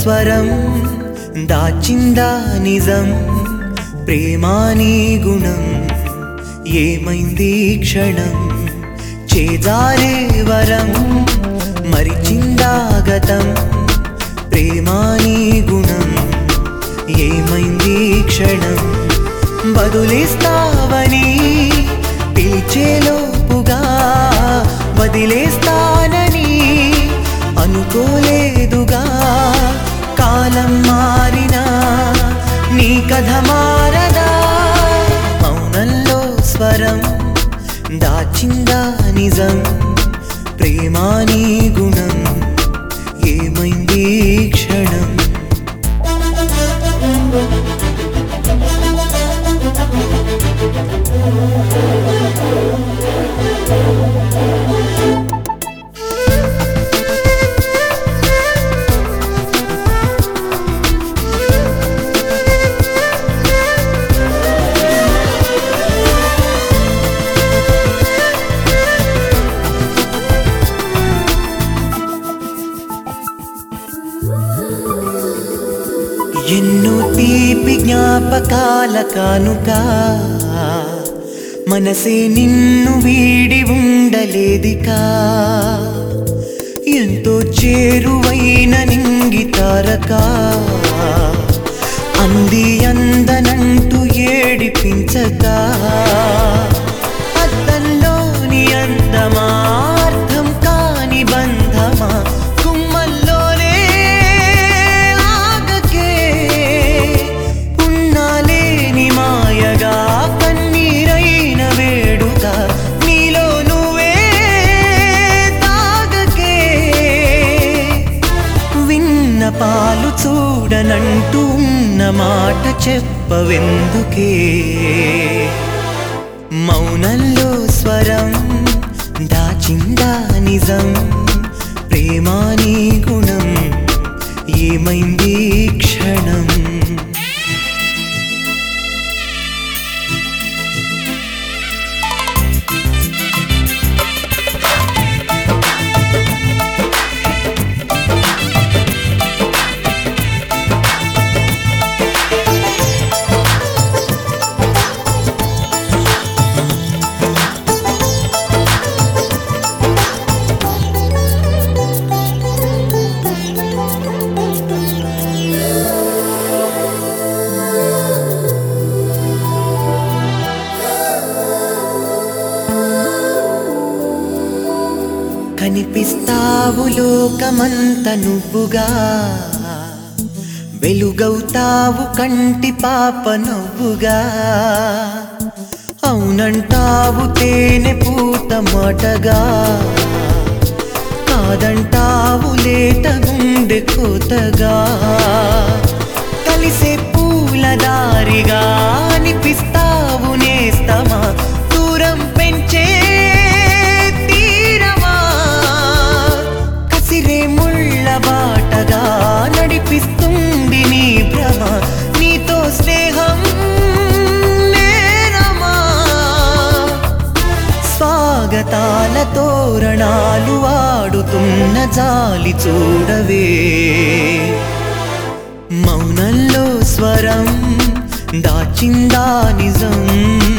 స్వరం దాచిందా నిజం ప్రేమాని గుణం ఏమైంది ఈ క్షణం చేజారే వరం మరిచిందా గతం ప్రేమాని గుణం ఏమైంది ఈ క్షణం బదులిస్తావని పిలిచేలోపుగా వదిలేస్తానని అనుకోలేదుగా కాలం మారినా నీ కథ మారదా మౌనంలో స్వరం దాచిందా నిజం ప్రేమాని గుణం ఏమైంది ఈ క్షణం ఎన్నో తీపి జ్ఞాపకాల కానుక మనసే నిన్ను వీడి ఉండలేదికా ఎంతో చేరువైన నింగి తారక అంది అందనంటూ ఏడిపించగా అద్దంలోని అందమా అర్థం కాని బంధమా గుమ్మల్లోనే ఆగకే ఉన్నాలేని మాయగా కన్నీరైన వేడుగా నీలో నువ్వే తాగకే విన్న పాలు చూడనంటూ ఉన్న మాట చెప్పవెందుకే మౌనంలో స్వరం దాచిందా నిజం ప్రేమాని గుణం ఏమైంది ఈ క్షణం కనిపిస్తావు లోకమంత నువ్వుగా వెలుగవుతావు కంటి పాప నవ్వుగా అవునంటావు తేనె పూత మాటగా కాదంటావు లేత గుండె కోతగా కలిసే పూల దారిగా అనిపిస్తావు నేస్తమా దూరం పెంచే తీరమా కసిరే ముళ్ళ బాటగా నడిపిస్తుంది నీ భ్రమ నీతో స్నేహం నేరమా స్వాగతాల తోరణాలు ఆడుతున్న జాలి చూడవే మౌనంలో స్వరం దాచిందా నిజం